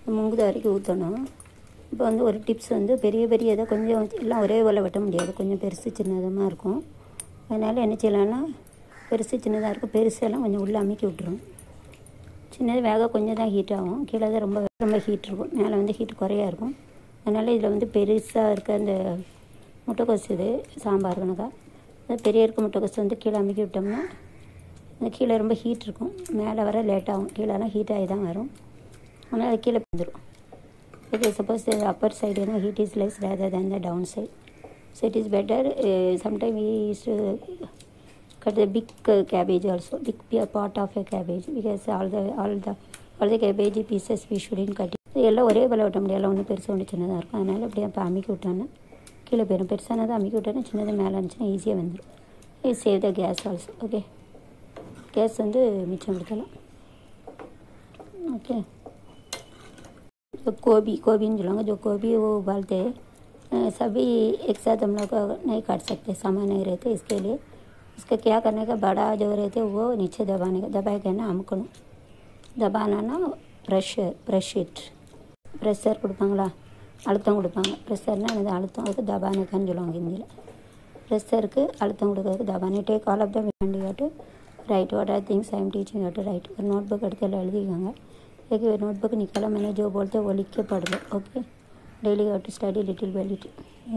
முங்குத வரைக்கும் ஊற்றணும் இப்போ வந்து ஒரு டிப்ஸ் வந்து பெரிய பெரிய இதை கொஞ்சம் எல்லாம் ஒரே போல் வெட்ட முடியாது கொஞ்சம் பெருசு சின்னதமாக இருக்கும் அதனால் என்ன செய்யலாம்னா பெருசு சின்னதாக இருக்கும் பெருசெல்லாம் கொஞ்சம் உள்ளே அமுக்கி விட்டுரும் சின்னது வேக கொஞ்சம் தான் ஹீட் ஆகும் கீழே தான் ரொம்ப ரொம்ப ஹீட் இருக்கும் மேலே வந்து ஹீட் குறையா இருக்கும் அதனால் இதில் வந்து பெருசாக இருக்க அந்த முட்டைக்கோஸ் இது சாம்பார் கணக்கா அது பெரிய இருக்க முட்டைக்கோஸ் வந்து கீழே அமுக்கி விட்டோம்னா அந்த கீழே ரொம்ப ஹீட் இருக்கும் மேலே வர லேட் ஆகும் கீழெல்லாம் ஹீட் ஆகி தான் வரும் ஆனால் அது கீழே வந்துடும் Okay, suppose the upper side, you know, heat is less rather than the downside. So it is better. Uh, sometimes we used to cut the big uh, cabbage also, big pe- part of a cabbage because all the all the all the cabbage pieces we shouldn't cut. it. இது எல்லாம் ஒரே போல் விட்ட முடியாது ஒன்று பெருசு ஒன்று சின்னதாக இருக்கும் அதனால் அப்படியே அப்போ அமுக்கி விட்டோன்னா கீழே போயிடும் பெருசானதை அமுக்கி விட்டோன்னா சின்னது மேலே இருந்துச்சுன்னா ஈஸியாக வந்துடும் இது save the gas also okay gas வந்து மிச்சம் கொடுக்கலாம் ஓகே जो गोभी गोभी नहीं जुलाऊंगा जो गोभी वो उबालते हैं अ, सभी एक साथ हम लोग नहीं काट सकते सामान नहीं रहते इसके लिए उसका क्या करने का बड़ा जो रहते वो नीचे दबाने का दबा के ना அமுக்கணும் தபானா ப்ரெஷர் ப்ரெஷ் இட் ப்ரெஷர் கொடுப்பாங்களா அழுத்தம் கொடுப்பாங்க ப்ரெஷர்னால் எனது அழுத்தம் அதுக்கு தபானுக்கான்னு சொல்லுவாங்க ஹிந்தியில் ப்ரெஷருக்கு அழுத்தம் கொடுக்கறதுக்கு தபானி டேக் ஆல் ஆஃப் த வேண்டியாட்டு right what are things I am teaching ஆட்டு ரைட் ஒரு நோட் புக் எடுத்து எல்லாம் எழுதிக்கோங்க एक नोटबुक निकाला मैंने जो बोलते वो लिख के पढ़ लो okay daily you to study little by little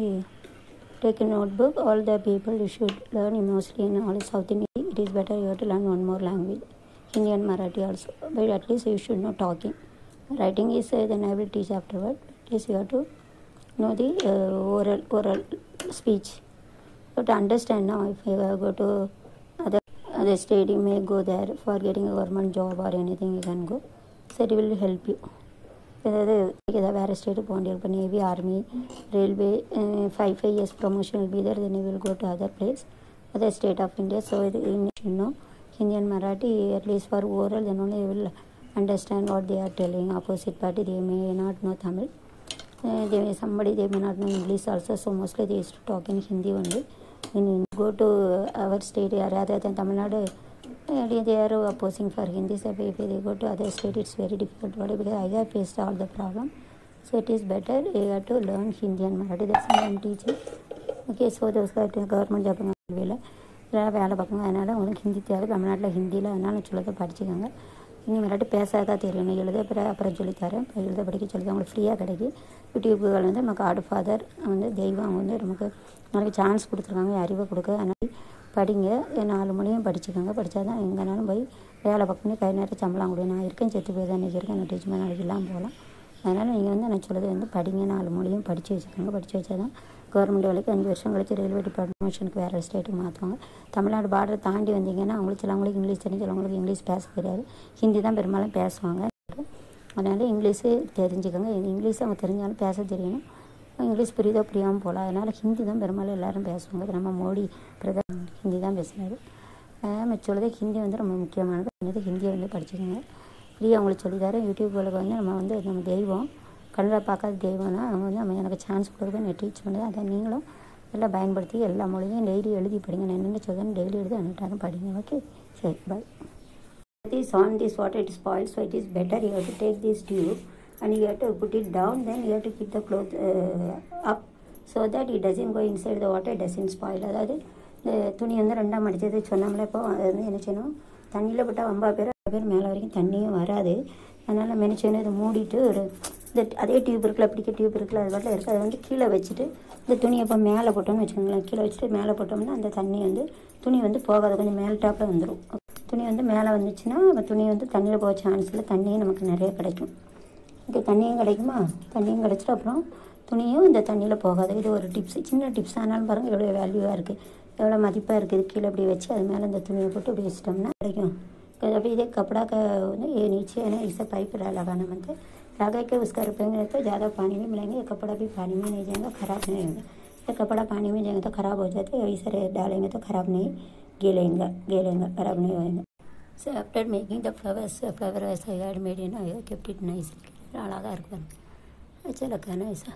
take a notebook all the people you should learn mostly in all south indian it is better you have to learn one more language hindi and marathi also but at least you should know talking writing is uh, then i will teach afterward at least you have to know the uh, oral oral speech you have to understand now if you go to other other state you may go there for getting a government job or anything you can go so it will help you அதாவது ஏதாவது வேறு state போக வேண்டியது இப்போ navy army railway five five years promotion will be there then will go to other place other state of India so இது இன்னும் Hindi and Marathi at least for oral then only will understand what they are telling opposite party they may not know Tamil they somebody they may not know english also so mostly they used to talk in hindi only when you go to our state uh, rather than tamil nadu uh, they are opposing for hindi so if they go to other state it's very difficult Why? because i have faced all the problem so it is better you have to learn hindi and marathi that's why i'm teaching okay so those guys government job வேலை இதெல்லாம் வேலை பார்க்கணும் அதனால் உங்களுக்கு ஹிந்தி தேவை தமிழ்நாட்டில் ஹிந்தியில் அதனால் நான் சொல்லதை படிச்சுக்கோங்க ஹிந்தி மராட்டி பேசாத தெரியணும் எழுத அப்புறம் அப்புறம் சொல்லித்தரேன் அப்புறம் எழுத படிக்க சொல்லி உங்களுக்கு ஃப்ரீயாக கிடைக்கும் யூடியூப்புகள் வந்து நம்ம காடு ஃபாதர் வந்து தெய்வம் அவங்க வந்து நமக்கு நமக்கு சான்ஸ் கொடுத்துருக்காங்க அறிவை கொடுக்க அதனால் படிங்க நாலு மொழியும் படிச்சுக்கோங்க படித்தா தான் எங்கேனாலும் போய் வேலை பார்க்கணும் கை நேரம் சம்பளம் கொடுங்க நான் இருக்கேன் செத்து போய் தான் இன்றைக்கி இருக்கேன் நான் டீச்சர் நாளைக்கு இல்லாமல் போகலாம் அதனால் நீங்கள் வந்து நான் சொல்லுறது வந்து படிங்க நாலு மொழியும் படித்து வச்சுக்கோங்க படித்து வச்சா தான் கவர்மெண்ட் வேலைக்கு அஞ்சு வருஷம் கழிச்சு ரயில்வே டிபார்ட்மெண்ட்டுக்கு வேறு ஸ்டேட்டுக்கு மாற்றுவாங்க தமிழ்நாடு பார்டர் தாண்டி வந்தீங்கன்னா அவங்களுக்கு சிலவங்களுக்கு இங்கிலீஷ் தெரியும் சிலவங்களுக்கு இங்கிலீஷ் பேச தெரியாது ஹிந்தி தான் பெரும்பாலும் பேசுவாங்க அதனால் இங்கிலீஷு தெரிஞ்சுக்கோங்க இங்கிலீஷ் அவங்க தெரிஞ்சாலும் பேச தெரியணும் இங்கிலீஷ் புரியுதோ புரியாமல் போகலாம் அதனால் ஹிந்தி தான் பெரும்பாலும் எல்லோரும் பேசுவாங்க இப்ப நம்ம மோடி பிரதமர் ஹிந்தி தான் பேசுனார் மிச்சோடதே ஹிந்தி வந்து ரொம்ப முக்கியமானது என்னது ஹிந்தியை வந்து படிச்சுக்கோங்க ஃப்ரீயாக அவங்களுக்கு சொல்லித்தரேன் யூடியூப்களுக்கு வந்து நம்ம வந்து நம்ம தெய்வம் கண்ணில் பார்க்காத தெய்வம்னா அவங்க வந்து நம்ம எனக்கு சான்ஸ் கொடுக்க நான் டீச் பண்ணுது அதை நீங்களும் எல்லாம் பயன்படுத்தி எல்லா மொழியும் டெய்லி எழுதி படிங்க நான் என்னென்ன சொல்கிறேன் டெய்லி எழுதி அனுட்டாலும் படிங்க ஓகே சரி பாய் this on this water it spoils so it is better you have to take this tube and you have to put it down then you have to keep the cloth uh, up so that it doesn't go inside the water it doesn't spoil அதாவது இந்த துணி வந்து ரெண்டாக மடிச்சது சொன்னாமலே இப்போ அது வந்து என்ன செய்யணும் தண்ணியில் போட்டால் ரொம்ப பேர் பேர் மேலே வரைக்கும் தண்ணியும் வராது அதனால் நம்ம என்ன செய்யணும் இதை மூடிட்டு ஒரு இந்த அதே டியூப் இருக்குல்ல பிடிக்க டியூப் இருக்குல்ல அது பாட்டில் இருக்குது அதை வந்து கீழே வச்சுட்டு இந்த துணியை இப்போ மேலே போட்டோம்னு வச்சுக்கோங்களேன் கீழே வச்சுட்டு மேலே போட்டோம்னா அந்த தண்ணி வந்து துணி வந்து போகாது கொஞ்சம் மேல் டாப்பில் வந்துடும் துணி வந்து மேலே வந்துச்சுன்னா அந்த துணி வந்து தண்ணியில் போக சான்ஸ் இல்லை தண்ணியும் நமக்கு நிறைய கிடைக்கும் இது தண்ணியும் கிடைக்குமா தண்ணியும் கிடைச்சிட்டு அப்புறம் துணியும் இந்த தண்ணியில் போகாது இது ஒரு டிப்ஸ் சின்ன டிப்ஸ் ஆனாலும் பாருங்கள் எவ்வளோ வேல்யூவாக இருக்குது எவ்வளோ மதிப்பாக இருக்குது கீழே இப்படி வச்சு அது மேலே இந்த துணியை போட்டு இப்படி வச்சிட்டோம்னா கிடைக்கும் अभी ये कपड़ा का ये नीचे है ना इसे पाइप लगाना मतलब लगा के उसका रुपेंगे तो ज़्यादा पानी में मिलेंगे ये कपड़ा भी पानी में नहीं जाएगा ख़राब नहीं होगा ये कपड़ा पानी में जाएंगे तो ख़राब हो जाते हैं ऐसे डालेंगे तो ख़राब नहीं गीलेंगे गीलेंगे ख़राब नहीं होएंगे So after making the flowers, uh, flower as I had made, you know, I kept it nicely. அழகாக இருக்கும் अच्छा लगा ना ऐसा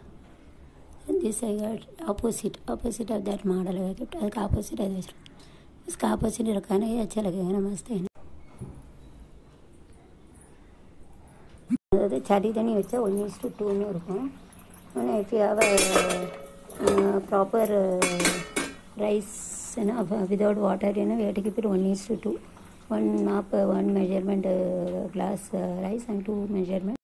And this I got opposite, opposite of that model I kept. அதுக்கு opposite அது வச்சிருக்கேன் इसका opposite रखा ना ये अच्छा लगेगा ना मस्त है ना அதாவது சளி தண்ணி வச்சா ஒன் இஸ் டு டூன்னு இருக்கும் ஆனால் if you have proper rice without water ஏன்னா we have to keep it one is to two one mop one measurement glass rice and two measurement